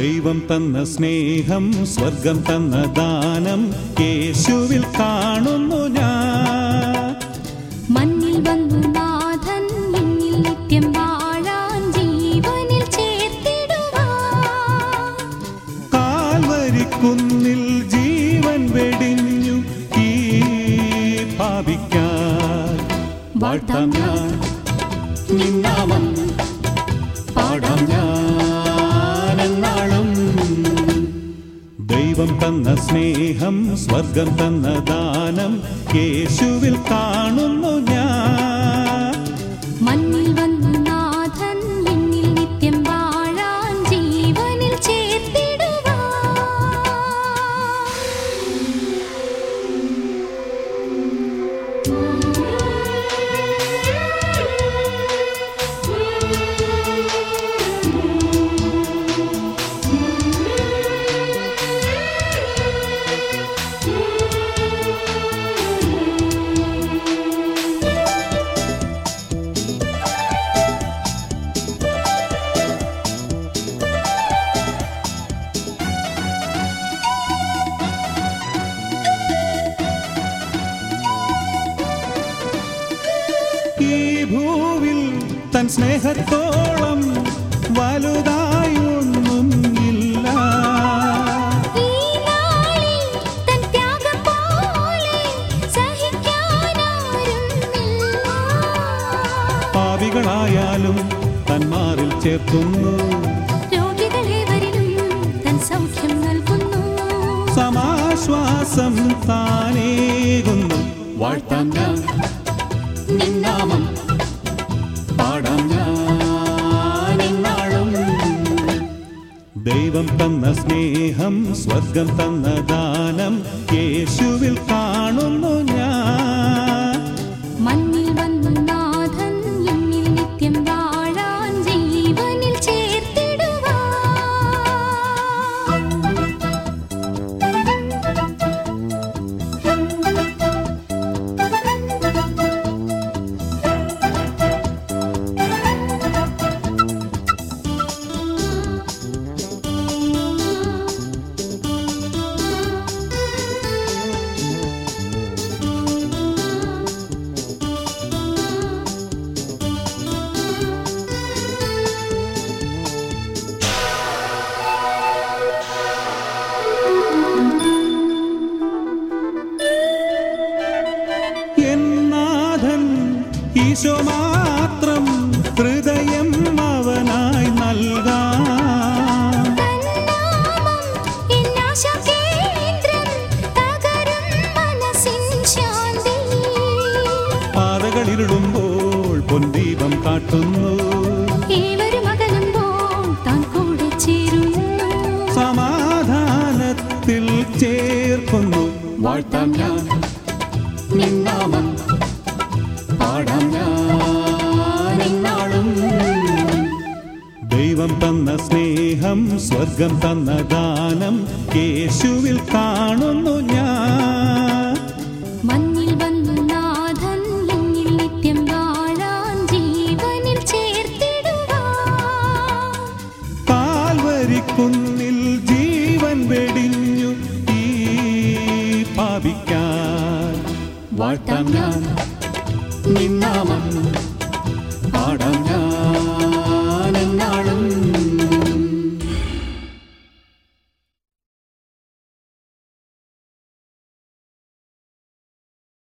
ദൈവം തന്ന സ്നേഹം സ്വർഗം തന്ന ദാനം യേശുവിൽ കാണുന്നു ഞാൻ മണ്ണിൽ വന്നു നാഥൻ എന്നിൽ നിത്യം വാഴാൻ ജീവനിൽ ചേർത്തിടുവാൻ കാൽവരിക്കുന്നിൽ ജീവൻ വെടിഞ്ഞു ഈ ഭാവിക്കാൻ വാഴ്ത്താം ഞാൻ നിന്നാമം പാടാം ഞാൻ എന്നാളും ദൈവം തന്ന സ്നേഹം സ്വർഗം തന്ന ദാനം യേശുവിൽ കാണുന്നു ഞാൻ മണ്ണിൽ വന്നു നാഥൻ എന്നിൽ നിത്യം വാഴാൻ ജീവനിൽ ചേർത്തിടുവാൻ ഈ ഭൂവിൽ തൻ സ്നേഹത്തോളം വലുതായി ഒന്നും ഇല്ല ഈ നാളിൽ തൻ ത്യാഗം പോലെ സഹിക്കാനാരുമില്ല പാവികളായാലും തന്മാറിൽ ചേർക്കുന്നു രോഗികളേവരിലും തൻ സൗഖ്യം നൽകുന്നു സമാശ്വാസം താനേകുന്നു വാഴ്ത്താം ഞാൻ നിന്നാമം പാടാം ഞാൻ എന്നാളും ദൈവം തന്ന സ്നേഹം സ്വർഗം തന്ന ദാനം യേശുവിൽ കാണുന്നു ഞാൻ മണ്ണിൽ വന്നു നാഥൻ എന്നിൽ നിത്യം വാഴാൻ ജീവനിൽ ചേർത്തിടുവാൻ എന്നാഥൻ ഈശോ മാത്രം ഹൃദയം അവനായി നൽകാം തന്നാമം എന്നാശാകേന്ദ്രം തകരും മനസ്സിൻ ശാന്തി പാതകളിരുളുമ്പോൾ പൊൻദീപം കാട്ടുന്നു ഏവരും അകലുമ്പോൾ താൻ കൂടെ ചേരുന്നു സമാധാനത്തിൽ ചേർക്കുന്നു വാഴ്ത്താം ഞാൻ നിന്നാമം പാടാം ഞാൻ എന്നാളും ദൈവം തന്ന സ്നേഹം സ്വർഗം തന്ന ദാനം യേശുവിൽ കാണുന്നു ഞാൻ മണ്ണിൽ വന്നു നാഥൻ എന്നിൽ നിത്യം വാഴാൻ ജീവനിൽ ചേർത്തിടുവാൻ കാൽവരിക്കുന്നിൽ ജീവൻ വെടിഞ്ഞു ഈ പാപിക്കാൻ വാഴ്ത്താം ഞാൻ നിന്നാമം